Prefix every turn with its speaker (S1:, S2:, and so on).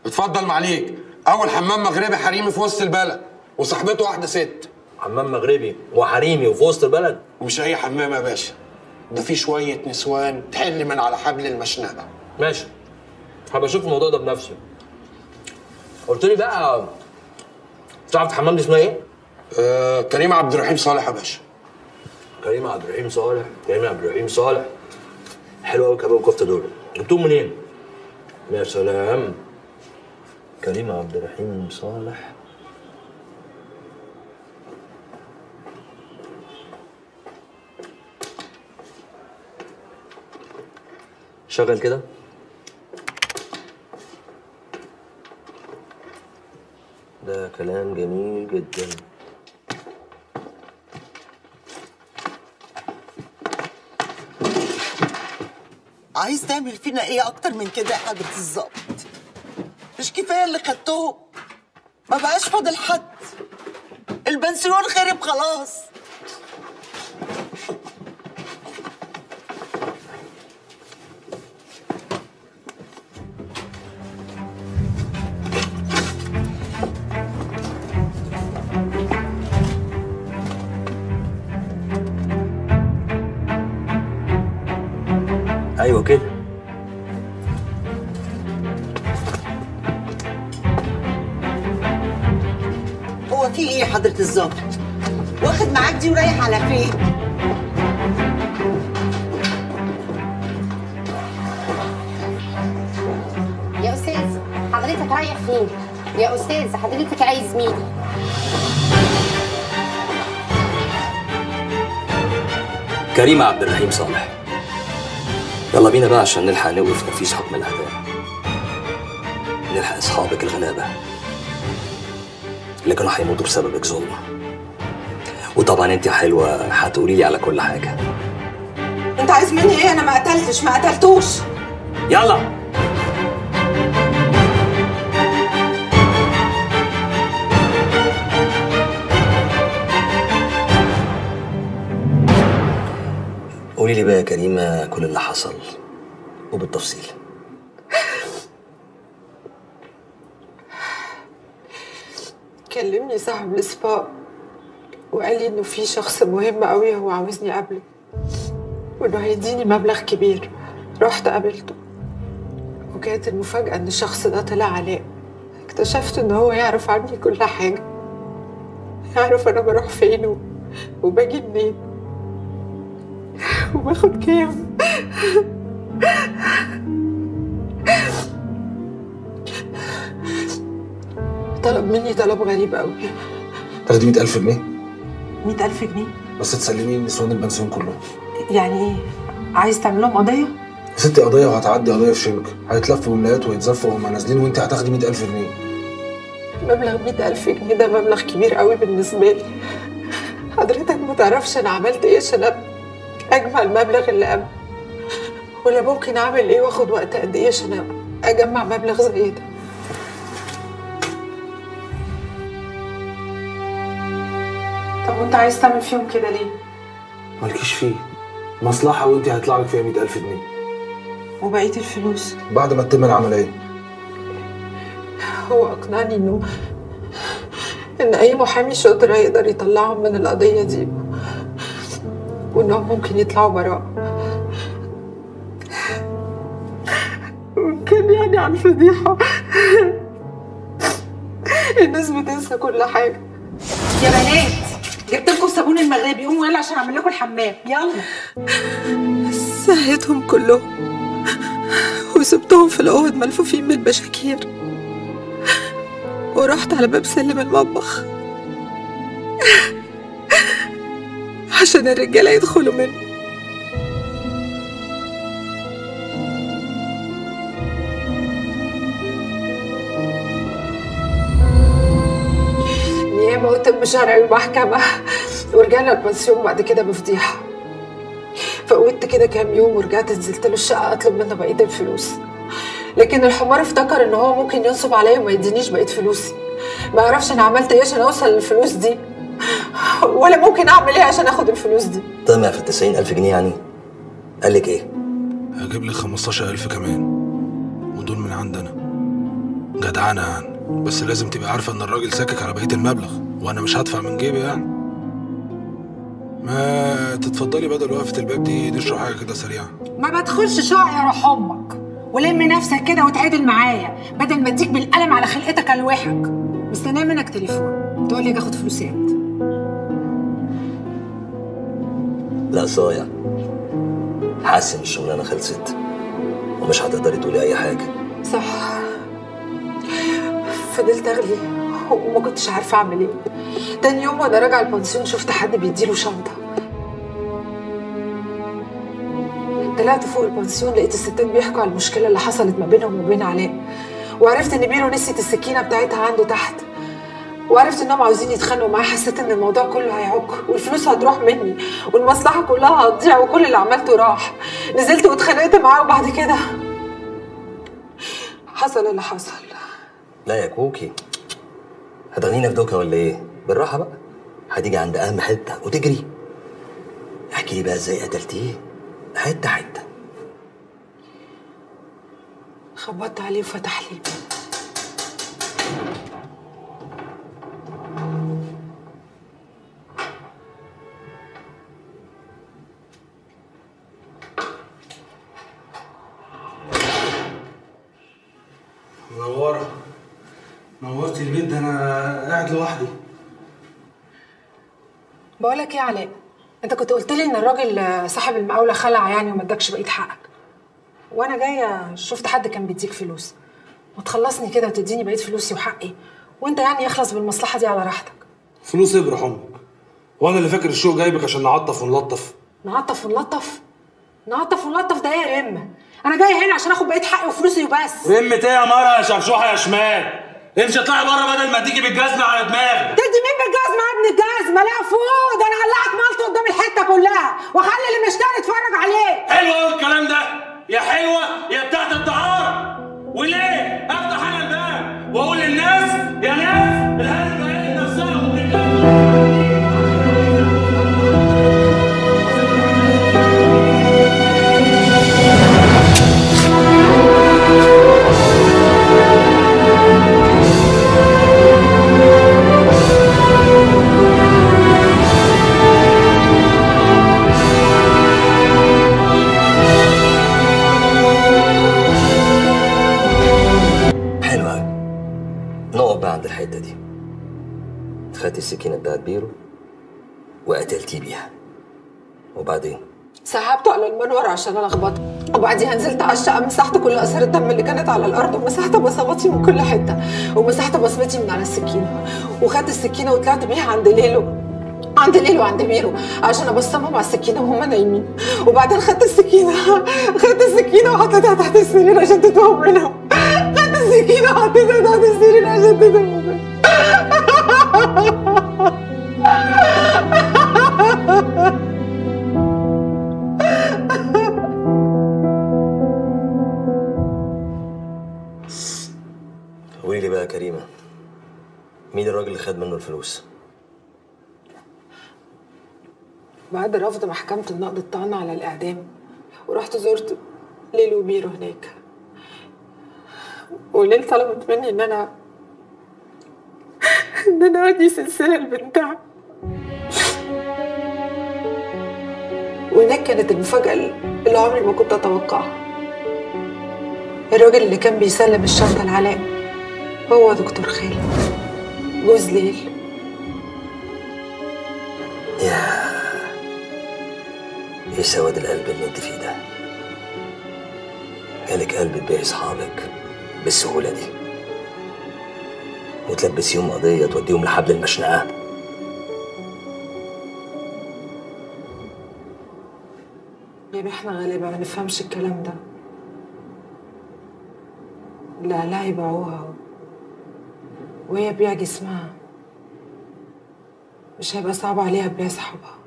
S1: اتفضل معليك اول حمام مغربي حريمي في وسط البلد وصاحبته واحده ست
S2: حمام مغربي وحريمي وفي وسط البلد
S1: مش اي حمام يا باشا ده في شويه نسوان تحل من على حبل المشنقه
S2: ماشي هبقى اشوف الموضوع ده بنفسي قلت لي بقى تعرف الحمام دي اسمها ايه؟
S1: آه كريم عبد الرحيم صالح يا باشا
S2: كريم عبد الرحيم صالح كريم عبد الرحيم صالح حلو قوي كباب الكفته دول جبتهم منين؟ يا سلام كريم عبد الرحيم صالح شغل كده ده كلام جميل جدا
S3: عايز تعمل فينا ايه اكتر من كده يا حضرة الظابط مش كفايه اللي خدتهم ما بقاش فاضل حد البنسيون خرب خلاص
S2: ايوه كده
S3: هو في ايه يا حضرة الظابط واخد معاك دي ورايح على فين
S4: يا استاذ حضرتك رايح فين يا استاذ حضرتك عايز مين
S2: كريم عبد الرحيم صالح يلا بينا بقى عشان نلحق نوقف تنفيذ حكم الاعدام نلحق اصحابك الغلابه اللي كانوا هيموتوا بسببك ظلم وطبعا انت يا حلوه هتقولي لي على كل حاجه
S5: انت عايز مني ايه انا ما قتلتش ما قتلتوش
S2: يلا قولي لي بقى يا كريمه كل اللي حصل وبالتفصيل
S5: كلمني صاحب السبا وقال لي انه في شخص مهم قوي هو عاوزني اقابله وانه هيديني مبلغ كبير رحت قابلته وكانت المفاجأة ان الشخص ده طلع علاء اكتشفت ان هو يعرف عني كل حاجة يعرف انا بروح فين و- وباجي منين وباخد كام طلب مني طلب غريب قوي
S1: تاخدي 100000 جنيه
S5: مئة ألف جنيه
S1: بس تسلمي نسوان البنسيون كلهم
S5: يعني ايه عايز تعمل لهم قضية؟
S1: يا ستي قضيه وهتعدي قضيه في شنك هيتلفوا ولايات ويتزفوا وهم نازلين وانت هتاخدي 100000 جنيه
S5: مبلغ مئة ألف جنيه ده مبلغ كبير قوي بالنسبة لي حضرتك ما تعرفش أنا عملت إيه عشان أب- أجمع المبلغ اللي قبل ولا ممكن أعمل إيه وآخد وقت قد إيه عشان أجمع مبلغ زي ده طب وأنت عايز تعمل فيهم كده ليه؟
S1: مالكيش فيه مصلحه وانت هيطلع لك فيها 100000 جنيه
S5: وبقية الفلوس
S1: بعد ما تتم العمليه
S5: هو أقنعني إنه إن أي محامي شاطر هيقدر يطلعهم من القضية دي وإنهم ممكن يطلعوا براء وكان يعني على الفضيحة الناس بتنسى كل حاجة
S6: يا بنات جبت لكم الصابون المغربي قوموا يلا عشان اعمل لكم الحمام يلا
S5: سهيتهم كلهم وسبتهم في الأوض ملفوفين بالبشاكير ورحت على باب سلم المطبخ عشان الرجالة يدخلوا منه نيابة وتم شرعي ومحكمة ورجعنا البنسيون بعد كده بفضيحة فقودت كده كام يوم ورجعت نزلت له الشقة أطلب منه بقية الفلوس لكن الحمار افتكر إن هو ممكن ينصب عليا وما يدينيش بقية فلوسي ما يعرفش أنا عملت إيه عشان أوصل للفلوس دي ولا ممكن أعمل إيه عشان آخد الفلوس دي
S2: طمع في التسعين ألف جنيه يعني قال لك ايه
S1: هجيب لك 15000 كمان ودول من عندنا جدعانة يعني بس لازم تبقى عارفة ان الراجل ساكك على بقية المبلغ وانا مش هدفع من جيبي يعني ما تتفضلي بدل وقفة الباب دي نشرب حاجة كده سريعة
S6: ما بدخلش شقق يا روح امك ولم نفسك كده وتعادل معايا بدل ما اديك بالقلم على خلقتك الوحك مستنيه منك تليفون تقول لي اخد فلوسات
S2: لا صايع حاسس ان الشغلانه خلصت ومش هتقدري تقولي اي حاجه
S5: صح فضلت اغلي وما كنتش عارفه اعمل ايه تاني يوم وانا راجعه البنسيون شفت حد بيديله شنطه طلعت فوق البنسيون لقيت الستات بيحكوا على المشكله اللي حصلت ما بينهم وبين علاء وعرفت ان بيرو نسيت السكينه بتاعتها عنده تحت وعرفت انهم عاوزين يتخانقوا معاه حسيت ان الموضوع كله هيعك والفلوس هتروح مني والمصلحه كلها هتضيع وكل اللي عملته راح نزلت واتخانقت معاه وبعد كده حصل اللي حصل
S2: لا يا كوكي هتغنينا في دوكا ولا ايه بالراحه بقى هتيجي عند اهم حته وتجري احكي لي بقى ازاي قتلتيه حته حته
S5: خبطت عليه وفتح لي الباب
S1: منورة نورتي البيت ده انا قاعد لوحدي
S5: بقول لك ايه يا علاء انت كنت قلت لي ان الراجل آه، صاحب المقاوله خلع يعني وما ادكش بقيه حقك وانا جايه شفت حد كان بيديك فلوس ما تخلصني كده وتديني بقيه فلوسي وحقي وانت يعني يخلص بالمصلحه دي على راحتك
S1: فلوس ابرح امك وانا اللي فاكر الشوق جايبك عشان نعطف ونلطف
S5: نعطف ونلطف نعطف ونلطف ده ايه يا رمه انا جايه هنا عشان اخد بقيه حقي وفلوسي وبس
S1: رمة ايه يا مرة يا شرشوحة يا شمال امشي اطلعي بره بدل ما تيجي بالجزمة على دماغك
S6: تدي مين بالجزمه يا ابن الجزمه لا فوق ده انا هقلعك مالته قدام الحته كلها واخلي اللي مشتري يتفرج عليه
S7: حلو قوي الكلام ده يا حلوه يا بتاعت الدعاره وليه افتح انا الباب واقول للناس يا ناس الهانم بقت نفسها وبتتكلم.
S2: حلو قوي نقعد بقى عند الحته دي خدتي السكينه بتاعت بيرو وقتلتيه بيها وبعدين
S5: سحبته على المنور عشان الخبطه وبعديها نزلت على الشقه مسحت كل اثار الدم اللي كانت على الارض ومسحت بصماتي من كل حته ومسحت بصمتي من على السكينه وخدت السكينه وطلعت بيها عند ليلو عند ليلو وعند ميرو عشان ابصمهم على السكينه وهم نايمين وبعدين خدت السكينه خدت السكينه وحطيتها تحت السرير عشان تتوه منهم خدت السكينه وحطيتها تحت السرير عشان تتوه منهم
S2: قولي لي بقى يا كريمه مين الراجل اللي خد منه الفلوس
S5: بعد رفض محكمة النقد الطعن على الإعدام ورحت زرت ليلو وميرو هناك وليل طلبت مني إن أنا إن أنا أدي سلسلة لبنتها وهناك كانت المفاجأة اللي عمري ما كنت أتوقعها الراجل اللي كان بيسلم الشنطة لعلاء هو دكتور خالد جوز ليل
S2: يا ايه سواد القلب اللي انت فيه ده جالك قلب تبيع اصحابك بالسهوله دي وتلبسيهم قضيه توديهم لحبل المشنقه
S5: يعني احنا غالبا ما نفهمش الكلام ده لا لا يبيعوها وهي بيع جسمها مش هيبقى صعب عليها تبيع صحابها